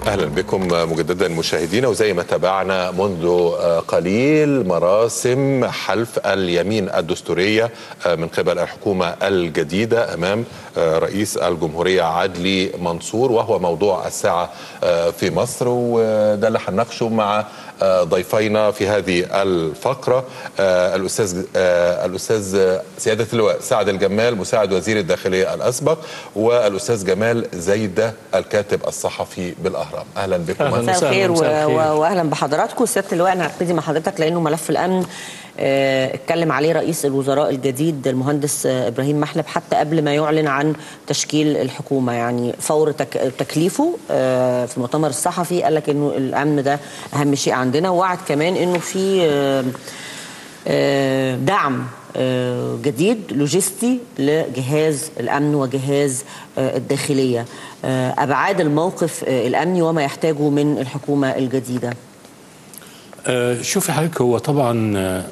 اهلا بكم مجددا مشاهدينا وزي ما تابعنا منذ قليل مراسم حلف اليمين الدستوريه من قبل الحكومه الجديده امام رئيس الجمهوريه عدلي منصور وهو موضوع الساعه في مصر وده اللي هنناقشه مع ضيفينا في هذه الفقره الاستاذ الاستاذ سياده اللواء سعد الجمال مساعد وزير الداخليه الاسبق والاستاذ جمال زيده الكاتب الصحفي بالاهرام اهلا بكم مساء الخير واهلا بحضراتكم سياده اللواء انا هبتدي مع حضرتك لانه ملف الامن اتكلم عليه رئيس الوزراء الجديد المهندس ابراهيم محلب حتى قبل ما يعلن عن تشكيل الحكومه يعني فور تك تكليفه في المؤتمر الصحفي قال لك انه الامن ده اهم شيء عندنا ووعد كمان انه في دعم جديد لوجستي لجهاز الامن وجهاز الداخليه ابعاد الموقف الامني وما يحتاجه من الحكومه الجديده شوفي حضرتك هو طبعا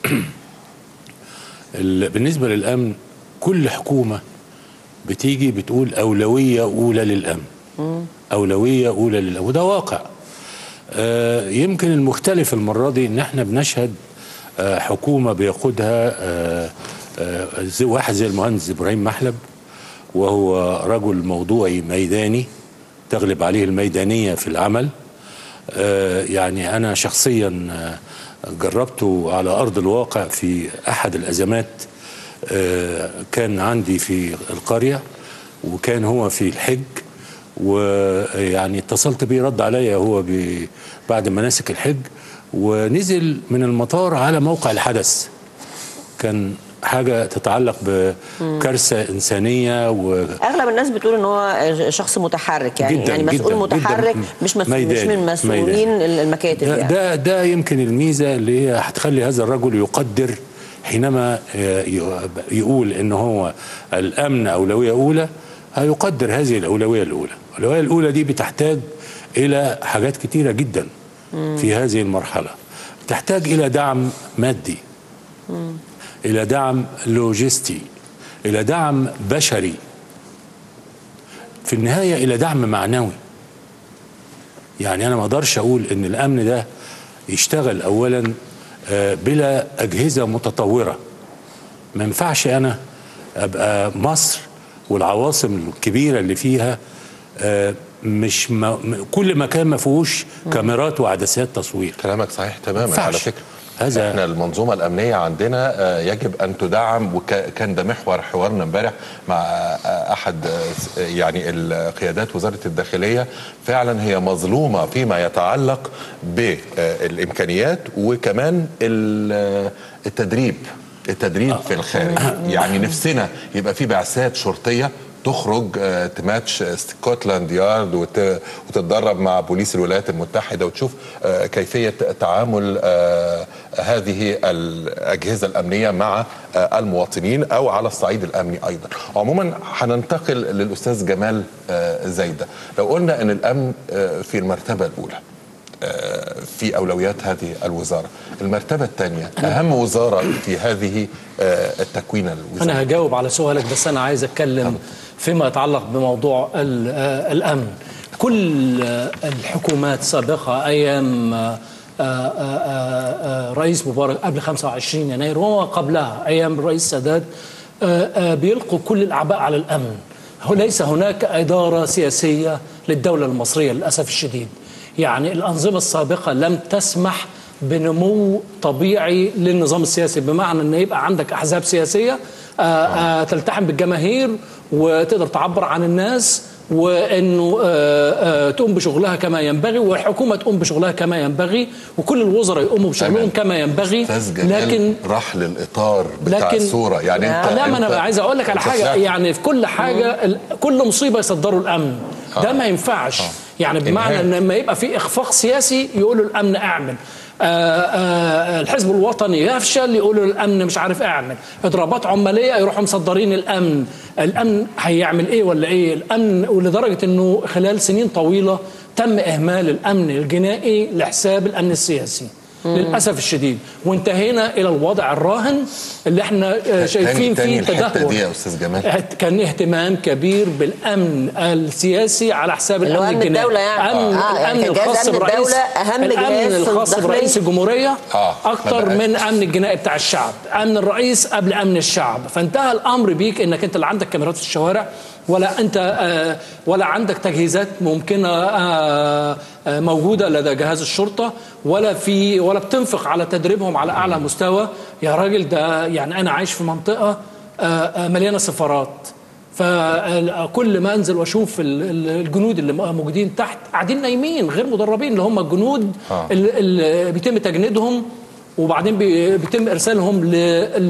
بالنسبه للامن كل حكومه بتيجي بتقول اولويه اولى للامن اولويه اولى للامن وده واقع يمكن المختلف المره دي ان احنا بنشهد حكومه بيقودها زي واحد زي المهندس ابراهيم محلب وهو رجل موضوعي ميداني تغلب عليه الميدانيه في العمل يعني انا شخصيا جربته على ارض الواقع في احد الازمات كان عندي في القريه وكان هو في الحج ويعني اتصلت بيه رد عليا هو بعد مناسك الحج ونزل من المطار على موقع الحدث كان حاجه تتعلق بكارثه انسانيه و اغلب الناس بتقول ان هو شخص متحرك يعني جداً يعني مسؤول جداً متحرك جداً مش مسؤول مش من مسؤولين المكاتب ده, يعني ده ده يمكن الميزه اللي هي هتخلي هذا الرجل يقدر حينما يقول ان هو الامن اولويه اولى هيقدر هذه الاولويه الاولى الاولويه الاولى دي بتحتاج الى حاجات كتيره جدا في هذه المرحله تحتاج الى دعم مادي الى دعم لوجستي الى دعم بشري في النهايه الى دعم معنوي يعني انا ما اقدرش اقول ان الامن ده يشتغل اولا بلا اجهزه متطوره ما ينفعش انا ابقى مصر والعواصم الكبيره اللي فيها مش ما كل مكان ما فيهوش كاميرات وعدسات تصوير كلامك صحيح تماما فعش. على فكره هذا احنا المنظومه الامنيه عندنا يجب ان تدعم وكان ده محور حوارنا امبارح مع احد يعني القيادات وزاره الداخليه فعلا هي مظلومه فيما يتعلق بالامكانيات وكمان التدريب التدريب في الخارج يعني نفسنا يبقى في بعثات شرطيه تخرج تماتش سكوتلاند يارد وتتدرب مع بوليس الولايات المتحده وتشوف كيفيه تعامل هذه الاجهزه الامنيه مع المواطنين او على الصعيد الامني ايضا. عموما هننتقل للاستاذ جمال زايده، لو قلنا ان الامن في المرتبه الاولى في اولويات هذه الوزاره. المرتبه الثانيه اهم وزاره في هذه التكوين الوزاري. انا هجاوب على سؤالك بس انا عايز اتكلم فيما يتعلق بموضوع الامن. كل الحكومات السابقه ايام رئيس مبارك قبل 25 يناير وما قبلها ايام الرئيس السادات بيلقوا كل الاعباء على الامن. ليس هناك اداره سياسيه للدوله المصريه للاسف الشديد. يعني الأنظمة السابقة لم تسمح بنمو طبيعي للنظام السياسي بمعنى أن يبقى عندك أحزاب سياسية آآ آآ تلتحم بالجماهير وتقدر تعبر عن الناس وانه آآ تقوم بشغلها كما ينبغي والحكومه تقوم بشغلها كما ينبغي وكل الوزراء يقوموا بشغلهم كما ينبغي لكن راح للاطار بتاع لكن الصوره يعني انت لا ما انا عايز اقول لك على حاجه يعني في كل حاجه كل مصيبه يصدروا الامن ده ما ينفعش يعني بمعنى ان لما يبقى في اخفاق سياسي يقولوا الامن اعمل آآ آآ الحزب الوطني يفشل يقولوا الامن مش عارف اعمل اضرابات عماليه يروحوا مصدرين الامن الامن هيعمل ايه ولا ايه الامن ولدرجه انه خلال سنين طويله تم اهمال الامن الجنائي لحساب الامن السياسي للاسف الشديد وانتهينا الى الوضع الراهن اللي احنا آه، شايفين تاني فيه الحتة تدهور دي يا أستاذ جمال. اهت- كان اهتمام كبير بالامن السياسي على حساب اللي هو الامن أمن الجنائي الدولة يعني. امن آه، يعني الامن كان جهاز الخاص أمن برئيس الدولة أهم الامن جهاز الخاص الداخلي. برئيس الجمهوريه آه، ما اكتر بقاش. من امن الجنائي بتاع الشعب امن الرئيس قبل امن الشعب فانتهى الامر بيك انك انت لا عندك كاميرات في الشوارع ولا انت آه، ولا عندك تجهيزات ممكنه آه، آه، موجوده لدى جهاز الشرطه ولا في ولا بتنفق على تدريبهم على اعلى مستوى يا راجل ده يعني انا عايش في منطقه آه، آه، مليانه سفارات فكل ما انزل واشوف ال- ال- الجنود اللي موجودين تحت قاعدين نايمين غير مدربين اللي هم الجنود آه. اللي اللي بيتم تجنيدهم وبعدين بي- بيتم ارسالهم ل-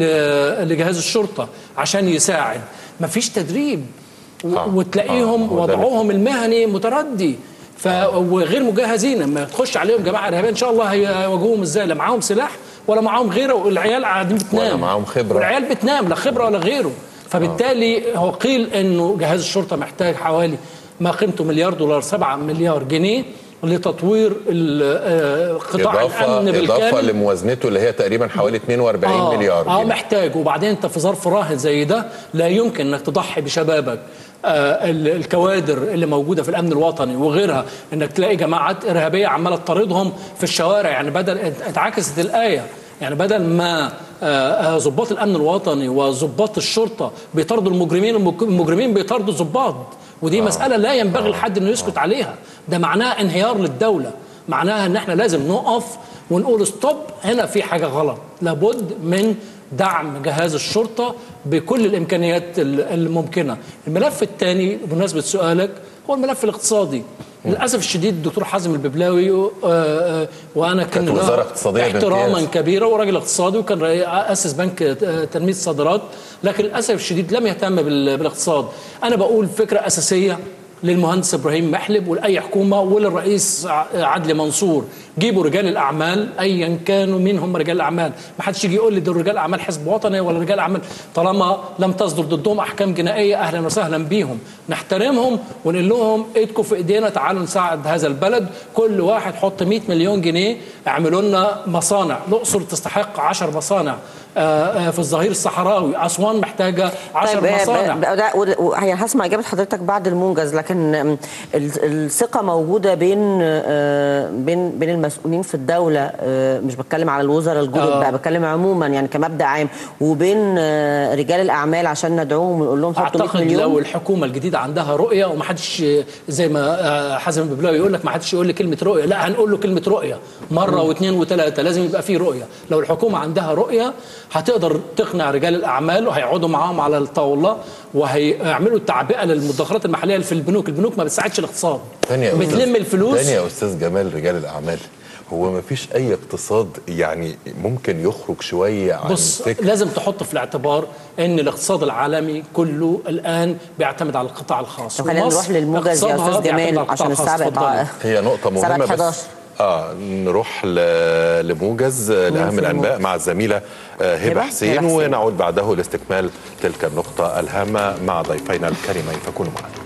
ل- لجهاز الشرطه عشان يساعد مفيش تدريب و- آه. وتلاقيهم آه، هو ده اللي- وضعهم المهني متردي ف وغير مجهزين لما تخش عليهم جماعه ارهابيه ان شاء الله هيواجهوهم ازاي لا معاهم سلاح ولا معاهم غيره والعيال قاعدين بتنام ولا معاهم خبرة. والعيال بتنام لا خبره ولا غيره فبالتالي هو قيل انه جهاز الشرطه محتاج حوالي ما قيمته مليار دولار 7 مليار جنيه لتطوير ال- آه، قطاع الامن إضافة, إضافة بالكامل لموازنته اللي هي تقريبا حوالي 42 مليار اه جنيه. محتاج وبعدين انت في ظرف راهن زي ده لا يمكن انك تضحي بشبابك آه ال- الكوادر اللي موجوده في الامن الوطني وغيرها انك تلاقي جماعات ارهابيه عماله تطاردهم في الشوارع يعني بدل اتعكست الايه يعني بدل ما آه، آه، ضباط الامن الوطني وضباط الشرطه بيطاردوا المجرمين المج- المجرمين بيطاردوا الضباط ودي مساله لا ينبغي لحد انه يسكت عليها ده معناه انهيار للدوله معناها ان احنا لازم نقف ونقول ستوب هنا في حاجه غلط لابد من دعم جهاز الشرطه بكل الامكانيات ال- الممكنه الملف الثاني بمناسبه سؤالك هو الملف الاقتصادي للاسف الشديد الدكتور حازم الببلاوي آه، آه، وانا كان كانت له وزارة اقتصادية احتراما بامتياز. كبيرا وراجل اقتصادي وكان رئي- اسس بنك آه، تنميه الصادرات لكن للاسف الشديد لم يهتم بال- بالاقتصاد انا بقول فكره اساسيه للمهندس ابراهيم محلب ولاي حكومه وللرئيس ع- عدلي منصور جيبوا رجال الاعمال ايا كانوا مين هم رجال الاعمال ما حدش يجي يقول لي دول رجال اعمال حزب وطني ولا رجال اعمال طالما لم تصدر ضدهم احكام جنائيه اهلا وسهلا بيهم نحترمهم ونقول لهم ايدكم في ايدينا تعالوا نساعد هذا البلد كل واحد حط 100 مليون جنيه اعملوا لنا مصانع الاقصر تستحق 10 مصانع آه، آه، في الظهير الصحراوي اسوان محتاجه 10 طيب مصانع ب- ب- ده- وده- و- يعني هسمع اجابه حضرتك بعد الموجز لكن أم، ال- الثقه موجوده بين آه، بين بين المسؤولين في الدوله آه، مش بتكلم على الوزراء الجدد آه. بقى بتكلم عموما يعني كمبدا عام وبين آه، رجال الاعمال عشان ندعوهم ونقول لهم حطوا 100 اعتقد مليون لو الحكومه الجديده عندها رؤيه ومحدش زي ما آه، حازم الببلاوي يقول لك ما حدش يقول لي كلمه رؤيه لا هنقول له كلمه رؤيه مره واثنين وثلاثه لازم يبقى في رؤيه لو الحكومه عندها رؤيه هتقدر تقنع رجال الاعمال وهيقعدوا معاهم على الطاوله وهيعملوا التعبئه للمدخرات المحليه اللي في البنوك البنوك ما بتساعدش الاقتصاد تاني يا أستاذ- بتلم الفلوس تاني يا استاذ جمال رجال الاعمال هو ما فيش اي اقتصاد يعني ممكن يخرج شويه عن بص فكر لازم تحط في الاعتبار ان الاقتصاد العالمي كله الان بيعتمد على القطاع الخاص طب خلينا ومصر نروح للموجز يا اقتصادها استاذ بيعتمد جمال على القطاع عشان الخاص. الساعه اتفضلي. بقت هي نقطة الساعة مهمة بقت بس 11 اه نروح ل- لموجز لأهم في الأنباء الموجز؟ مع الزميلة آه، هبة؟ هبة هبة حسين حسين. ونعود بعده لاستكمال تلك النقطة الهامة مع ضيفينا الكريمين فكونوا معنا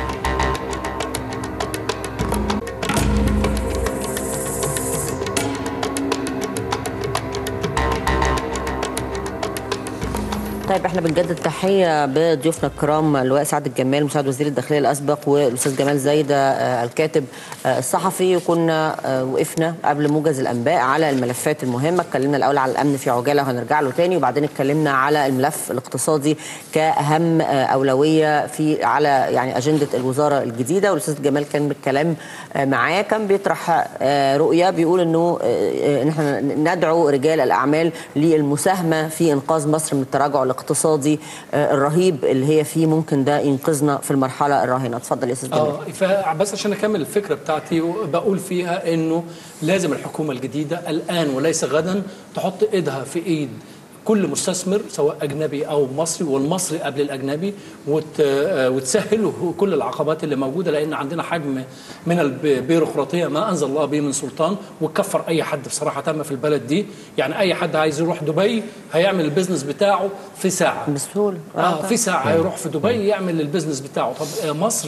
طيب احنا بنجدد تحيه بضيوفنا الكرام اللواء سعد الجمال مساعد وزير الداخليه الاسبق والاستاذ جمال زايده آه، الكاتب آه، الصحفي وكنا آه، وقفنا قبل موجز الانباء على الملفات المهمه اتكلمنا الاول على الامن في عجاله وهنرجع له تاني وبعدين اتكلمنا على الملف الاقتصادي كاهم آه، اولويه في على يعني اجنده الوزاره الجديده والاستاذ جمال كان بالكلام آه، معاه كان بيطرح آه، رؤيه بيقول انه آه، ان احنا ندعو رجال الاعمال للمساهمه في انقاذ مصر من التراجع الاقتصادي آه، الرهيب اللي هي فيه ممكن ده ينقذنا في المرحله الراهنه اتفضل يا استاذ جمال اه فبس عشان اكمل الفكره بتاعتي بقول فيها انه لازم الحكومه الجديده الان وليس غدا تحط ايدها في ايد كل مستثمر سواء اجنبي او مصري والمصري قبل الاجنبي وت... آه، وتسهله كل العقبات اللي موجوده لان عندنا حجم من البيروقراطيه ما انزل الله به من سلطان وكفر اي حد بصراحه تم في البلد دي يعني اي حد عايز يروح دبي هيعمل البيزنس بتاعه في ساعه بسهوله اه في ساعه هيروح في دبي يعمل البيزنس بتاعه طب آه، مصر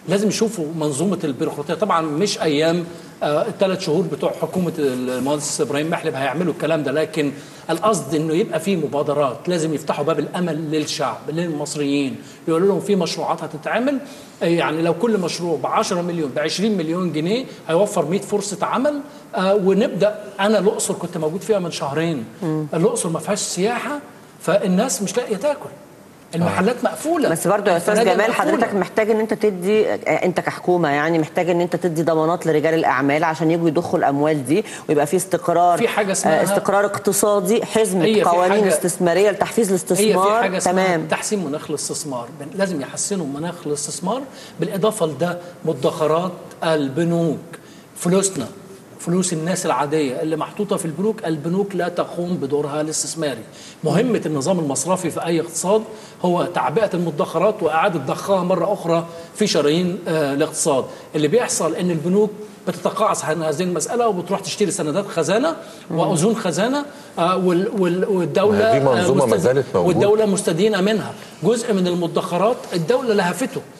لازم يشوفوا منظومه البيروقراطيه طبعا مش ايام آه، الثلاث شهور بتوع حكومه المهندس ابراهيم محلب هيعملوا الكلام ده لكن القصد انه يبقى في مبادرات لازم يفتحوا باب الامل للشعب للمصريين يقولوا لهم في مشروعات هتتعمل آه، يعني لو كل مشروع ب 10 مليون ب 20 مليون جنيه هيوفر 100 فرصه عمل آه، ونبدا انا الاقصر كنت موجود فيها من شهرين الاقصر ما فيهاش سياحه فالناس مش لاقيه تاكل المحلات مقفوله بس برضه يا استاذ الفنادق جمال مقفولة. حضرتك محتاج ان انت تدي انت كحكومه يعني محتاج ان انت تدي ضمانات لرجال الاعمال عشان يجوا يضخوا الاموال دي ويبقى في استقرار في حاجة اسمها- آه، استقرار اقتصادي حزمه هي في قوانين حاجة- استثماريه لتحفيز هي الاستثمار في حاجه اسمها تمام تحسين مناخ الاستثمار بن- لازم يحسنوا مناخ الاستثمار بالاضافه لده مدخرات البنوك فلوسنا فلوس الناس العادية اللي محطوطة في البنوك البنوك لا تقوم بدورها الاستثماري مهمة النظام المصرفي في أي اقتصاد هو تعبئة المدخرات وإعادة ضخها مرة أخرى في شرايين آه الاقتصاد اللي بيحصل أن البنوك بتتقاعس عن هذه المسألة وبتروح تشتري سندات خزانة وأذون خزانة آه وال وال والدولة ما هي دي منظومة آه ما مستد- زالت موجودة. والدولة مستدينة منها جزء من المدخرات الدولة لهفته